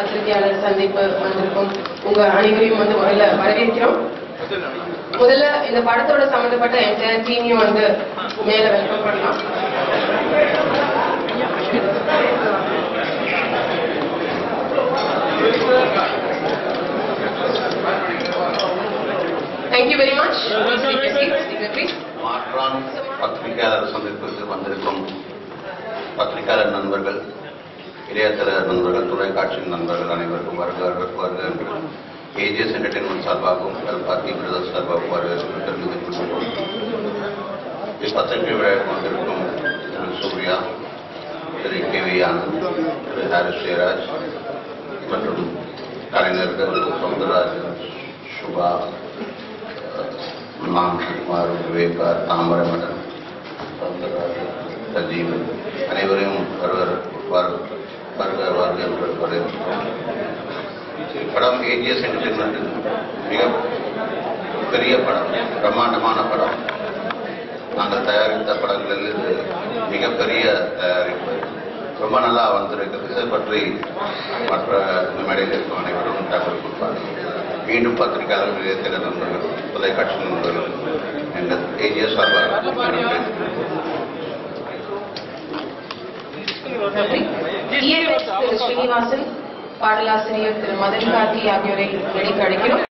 பத்திரிகையாளர் சந்திப்பு வந்திருக்கும் உங்க அனைவரையும் வந்து முதல்ல வரவேற்கிறோம் முதல்ல இந்த படத்தோட சம்பந்தப்பட்ட என்டையர் டீமையும் வந்து மேல வெல்கம் பண்ணலாம் தேங்க்யூ வெரி மச் மாற்றான் பத்திரிகையாளர் சந்திப்பிற்கு வந்திருக்கும் பத்திரிகையாளர் நண்பர்கள் இளையதள நண்பர்கள் தொலைக்காட்சி நண்பர்கள் அனைவருக்கும் வருக வருக என்று ஏஜிஎஸ் என்டர்டைன்மெண்ட் சார்பாகவும் கல்பாத்தி பிரதர்ஸ் சார்பாகவும் வரவேற்பு தெரிவித்துக் கொள்கிறோம் இப்பத்திரிகை விழாவுக்கு வந்திருக்கும் திரு சூர்யா திரு கே வி ஆனந்த் திரு ஹாரிஸ் ஜெயராஜ் மற்றும் கலைஞர்கள் சௌந்தரராஜன் சுபா மாம்குமார் விவேகா தாமரமடன் சௌந்தரராஜன் சஜீவன் அனைவரையும் வருவர் வரு- வருக வருக என்று வரவேற்கிறோம் படம் ஏஜிஎஸ் என்டர்டைன்மெண்ட் மிக பெரிய படம் பிரம்மாண்டமான படம் நாங்கள் தயாரித்த படங்களில் இது மிகப்பெரிய தயாரிப்பு ரொம்ப நல்லா வந்திருக்கிறது இதை பற்றி மற்ற இந்த மேடையில் இருக்கும் அனைவரும் தகவல் கொடுப்பார்கள் மீண்டும் பத்திரிகையாளர் நிலையத்தில் நண்பர்கள் தொலைக்காட்சி நண்பர்கள் எங்கள் ஏஜிஎஸ் சார்பாக நன்றி. நன்றி இயக்குனர் திரு ஸ்ரீனிவாசன் பாடலாசிரியர் திரு மதன் கார்த்தி ஆகியோரை வெளிக்கு அழைக்கிறோம்